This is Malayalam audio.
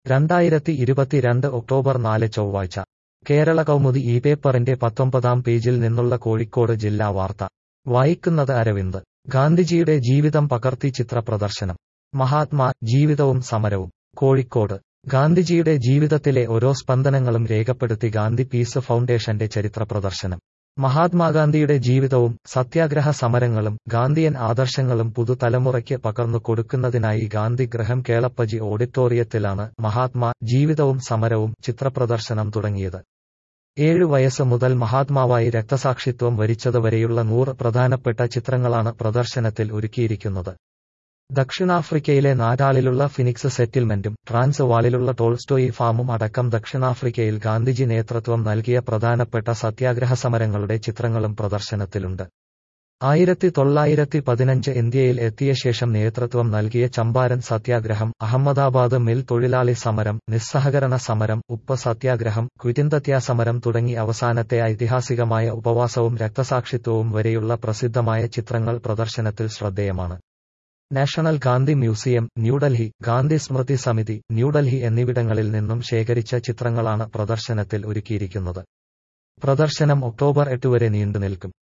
രണ്ടായിരത്തി ഇരുപത്തിരണ്ട് ഒക്ടോബർ നാല് ചൊവ്വാഴ്ച കേരള കൗമുദി ഈ പേപ്പറിന്റെ പത്തൊമ്പതാം പേജിൽ നിന്നുള്ള കോഴിക്കോട് ജില്ലാ വാർത്ത വായിക്കുന്നത് അരവിന്ദ് ഗാന്ധിജിയുടെ ജീവിതം പകർത്തി ചിത്ര പ്രദർശനം മഹാത്മാ ജീവിതവും സമരവും കോഴിക്കോട് ഗാന്ധിജിയുടെ ജീവിതത്തിലെ ഓരോ സ്പന്ദനങ്ങളും രേഖപ്പെടുത്തി ഗാന്ധി പീസ് ഫൗണ്ടേഷന്റെ ചരിത്ര പ്രദർശനം മഹാത്മാഗാന്ധിയുടെ ജീവിതവും സത്യാഗ്രഹ സമരങ്ങളും ഗാന്ധിയൻ ആദർശങ്ങളും പുതുതലമുറയ്ക്ക് പകർന്നു കൊടുക്കുന്നതിനായി ഗാന്ധി ഗ്രഹം കേളപ്പജി ഓഡിറ്റോറിയത്തിലാണ് മഹാത്മാ ജീവിതവും സമരവും ചിത്രപ്രദർശനം തുടങ്ങിയത് ഏഴു വയസ്സ് മുതൽ മഹാത്മാവായി രക്തസാക്ഷിത്വം വരിച്ചതുവരെയുള്ള നൂറ് പ്രധാനപ്പെട്ട ചിത്രങ്ങളാണ് പ്രദർശനത്തിൽ ഒരുക്കിയിരിക്കുന്നത് ദക്ഷിണാഫ്രിക്കയിലെ നാറ്റാളിലുള്ള ഫിനിക്സ് സെറ്റിൽമെന്റും ട്രാൻസ്വാളിലുള്ള ടോൾസ്റ്റോയി ഫാമും അടക്കം ദക്ഷിണാഫ്രിക്കയിൽ ഗാന്ധിജി നേതൃത്വം നൽകിയ പ്രധാനപ്പെട്ട സത്യാഗ്രഹ സമരങ്ങളുടെ ചിത്രങ്ങളും പ്രദർശനത്തിലുണ്ട് ആയിരത്തി തൊള്ളായിരത്തി പതിനഞ്ച് ഇന്ത്യയിൽ എത്തിയ ശേഷം നേതൃത്വം നൽകിയ ചമ്പാരൻ സത്യാഗ്രഹം അഹമ്മദാബാദ് മിൽ തൊഴിലാളി സമരം നിസ്സഹകരണ സമരം ഉപ്പ് സത്യാഗ്രഹം ക്വിറ്റിന്തത്യാ സമരം തുടങ്ങി അവസാനത്തെ ഐതിഹാസികമായ ഉപവാസവും രക്തസാക്ഷിത്വവും വരെയുള്ള പ്രസിദ്ധമായ ചിത്രങ്ങൾ പ്രദർശനത്തിൽ ശ്രദ്ധേയമാണ് നാഷണൽ ഗാന്ധി മ്യൂസിയം ന്യൂഡൽഹി ഗാന്ധി സ്മൃതി സമിതി ന്യൂഡൽഹി എന്നിവിടങ്ങളിൽ നിന്നും ശേഖരിച്ച ചിത്രങ്ങളാണ് പ്രദർശനത്തിൽ ഒരുക്കിയിരിക്കുന്നത് പ്രദർശനം ഒക്ടോബർ എട്ട് വരെ നീണ്ടുനിൽക്കും